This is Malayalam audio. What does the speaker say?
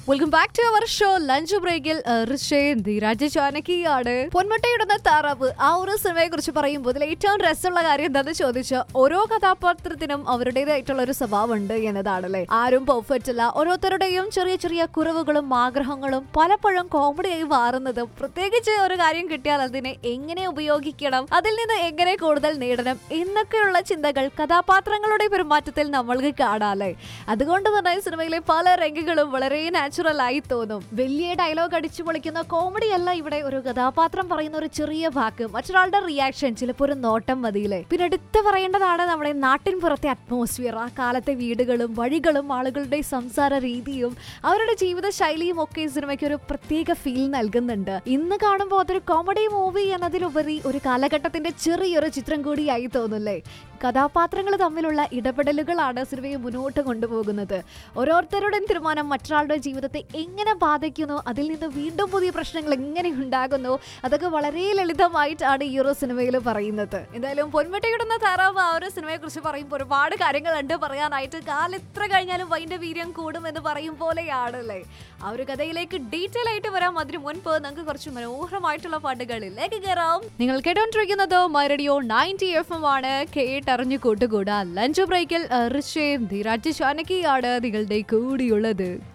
welcome back to our show lunch ബ്രേക്കിൽ ഋഷയും ധീരാജ് ചാനക്കിയാണ് പൊന്മുട്ടയിടുന്ന താറാവ് ആ ഒരു സിനിമയെ കുറിച്ച് പറയുമ്പോൾ ഇതിൽ ഏറ്റവും രസമുള്ള കാര്യം എന്താണെന്ന് ചോദിച്ചാൽ ഓരോ കഥാപാത്രത്തിനും അവരുടേതായിട്ടുള്ള ഒരു സ്വഭാവമുണ്ട് എന്നതാണല്ലേ ആരും പെർഫെക്റ്റ് അല്ല ഓരോരുത്തരുടെയും ചെറിയ ചെറിയ കുറവുകളും ആഗ്രഹങ്ങളും പലപ്പോഴും കോമഡിയായി മാറുന്നത് പ്രത്യേകിച്ച് ഒരു കാര്യം കിട്ടിയാൽ അതിനെ എങ്ങനെ ഉപയോഗിക്കണം അതിൽ നിന്ന് എങ്ങനെ കൂടുതൽ നേടണം എന്നൊക്കെയുള്ള ചിന്തകൾ കഥാപാത്രങ്ങളുടെ പെരുമാറ്റത്തിൽ നമ്മൾക്ക് കാണാല്ലേ അതുകൊണ്ട് തന്നെ സിനിമയിലെ പല രംഗങ്ങളും വളരെ നാച്ചുറൽ ആയി തോന്നും വലിയ ഡയലോഗ് അടിച്ചു പൊളിക്കുന്ന കോമഡി അല്ല ഇവിടെ ഒരു കഥാപാത്രം പറയുന്ന ഒരു ചെറിയ വാക്ക് മറ്റൊരാളുടെ റിയാക്ഷൻ ചിലപ്പോൾ ഒരു നോട്ടം മതിയില്ലേ പിന്നെ എടുത്തു പറയേണ്ടതാണ് നമ്മുടെ നാട്ടിൻ പുറത്തെ അറ്റ്മോസ്ഫിയർ ആ കാലത്തെ വീടുകളും വഴികളും ആളുകളുടെ സംസാര രീതിയും അവരുടെ ജീവിത ശൈലിയും ഒക്കെ ഈ സിനിമയ്ക്ക് ഒരു പ്രത്യേക ഫീൽ നൽകുന്നുണ്ട് ഇന്ന് കാണുമ്പോൾ അതൊരു കോമഡി മൂവി എന്നതിലുപരി ഒരു കാലഘട്ടത്തിന്റെ ചെറിയൊരു ചിത്രം കൂടിയായി തോന്നുന്നില്ലേ കഥാപാത്രങ്ങൾ തമ്മിലുള്ള ഇടപെടലുകളാണ് സിനിമയെ മുന്നോട്ട് കൊണ്ടുപോകുന്നത് ഓരോരുത്തരുടെയും തീരുമാനം മറ്റൊരാളുടെ ജീവിതത്തെ എങ്ങനെ ബാധിക്കുന്നു അതിൽ നിന്ന് വീണ്ടും പുതിയ പ്രശ്നങ്ങൾ എങ്ങനെ ഉണ്ടാകുന്നു അതൊക്കെ വളരെ ലളിതമായിട്ടാണ് ഈ ഒരു സിനിമയിൽ പറയുന്നത് എന്തായാലും പൊന്മുട്ടയിടുന്ന താറാവ് ആ ഒരു സിനിമയെ കുറിച്ച് പറയുമ്പോൾ ഒരുപാട് കാര്യങ്ങളുണ്ട് പറയാനായിട്ട് കാലം എത്ര കഴിഞ്ഞാലും വൈൻ്റെ വീര്യം കൂടുമെന്ന് പറയും പോലെയാണല്ലേ ആ ഒരു കഥയിലേക്ക് ഡീറ്റെയിൽ ആയിട്ട് വരാം അതിന് മുൻപ് നമുക്ക് കുറച്ച് മനോഹരമായിട്ടുള്ള പാട്ടുകളിലേക്ക് കയറാം നിങ്ങൾ കേട്ടോണ്ടിരിക്കുന്നത് മരടിയോ നയൻറ്റി എഫ് എം ആണ് കേട്ടറിഞ്ഞു കൂട്ടുകൂടാ ലഞ്ച് ബ്രേക്കിൽ ഋഷയും ധീരാജ് ചാനക്കിയാണ് നിങ്ങളുടെ കൂടിയുള്ളത്